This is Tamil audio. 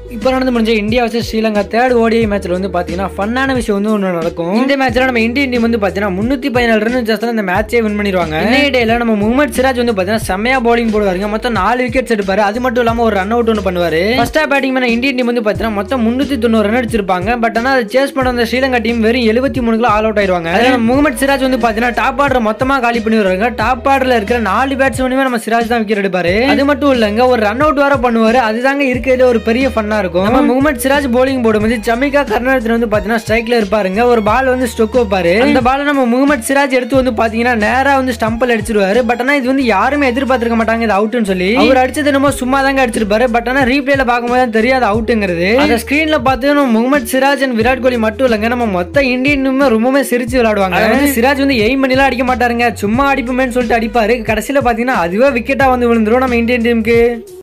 இப்போ நடந்து முடிஞ்ச இந்தியா வச்சு ஸ்ரீலங்கா தேர்ட் ஓடிஐ மேட்ச்ல வந்து பாத்தீங்கன்னா ஃபன்னான விஷயம் வந்து ஒன்று நடக்கும் இந்த மேட்ச்ல நம்ம இந்தியன் டீம் வந்து பாத்தீங்கன்னா முன்னூத்தி பதினாலு ரன் ஜஸ்ட் இந்த மேட்சே வின் பண்ணிடுவாங்க இன்னைய டேல நம்ம முகமது சிராஜ் வந்து பாத்தீங்கன்னா செம்மையா பவுலிங் போடுவாருங்க மொத்தம் நாலு விக்கெட்ஸ் எடுப்பாரு அது மட்டும் இல்லாம ஒரு ரன் அவுட் ஒன்று பண்ணுவாரு ஃபர்ஸ்டா பேட்டிங் பண்ண இந்தியன் டீம் வந்து பாத்தீங்கன்னா மொத்தம் முன்னூத்தி தொண்ணூறு ரன் அடிச்சிருப்பாங்க பட் ஆனா அதை சேஸ் பண்ண அந்த ஸ்ரீலங்கா டீம் வெறும் எழுபத்தி மூணுக்குள்ள ஆல் அவுட் ஆயிடுவாங்க அதுல நம்ம முகமது சிராஜ் வந்து பாத்தீங்கன்னா டாப் ஆர்டர் மொத்தமா காலி பண்ணி வருவாங்க டாப் ஆர்டர்ல இருக்கிற நாலு பேட்ஸ்மேனுமே நம்ம சிராஜ் தான் விக்கெட் எடுப்பாரு அது மட்டும் இல்லங்க ஒரு ரன் அவுட் வேற பண்ணுவாரு அதுதாங்க இருக்கிறதுல ஒரு பெரிய ஃபன்னா இருக்கும் நம்ம முகமது சிராஜ் போலிங் போடும்போது ஜமிகா கருணாரத்ன வந்து பாத்தீங்கன்னா ஸ்ட்ரைக்ல இருப்பாருங்க ஒரு பால் வந்து ஸ்டொக் வைப்பாரு அந்த பாலை நம்ம முகமது சிராஜ் எடுத்து வந்து பாத்தீங்கன்னா நேரா வந்து ஸ்டம்பில் அடிச்சிருவாரு பட் ஆனா இது வந்து யாருமே எதிர்பார்த்திருக்க மாட்டாங்க இது அவுட்னு சொல்லி அவர் அடிச்சது என்னமோ சும்மா தாங்க அடிச்சிருப்பாரு பட் ஆனா ரீப்ளேல பார்க்கும்போது தான் தெரியாது அவுட்டுங்கிறது அந்த ஸ்கிரீன்ல பார்த்து நம்ம முகமது சிராஜ் அண்ட் விராட் கோலி மட்டும் இல்லைங்க நம்ம மொத்த இந்தியனுமே ரொம்பவே சிரிச்சு விளையாடுவாங்க அதை வந்து சிராஜ் வந்து எய்ம் பண்ணிலாம் அடிக்க மாட்டாருங்க சும்மா அடிப்புமேன்னு சொல்லிட்டு அடிப்பாரு கடைசியில பாத்தீங்கன்னா அதுவே விக்கெட்டா வந்து விழுந்துரும் நம்ம இந்தியன் டீமுக்கு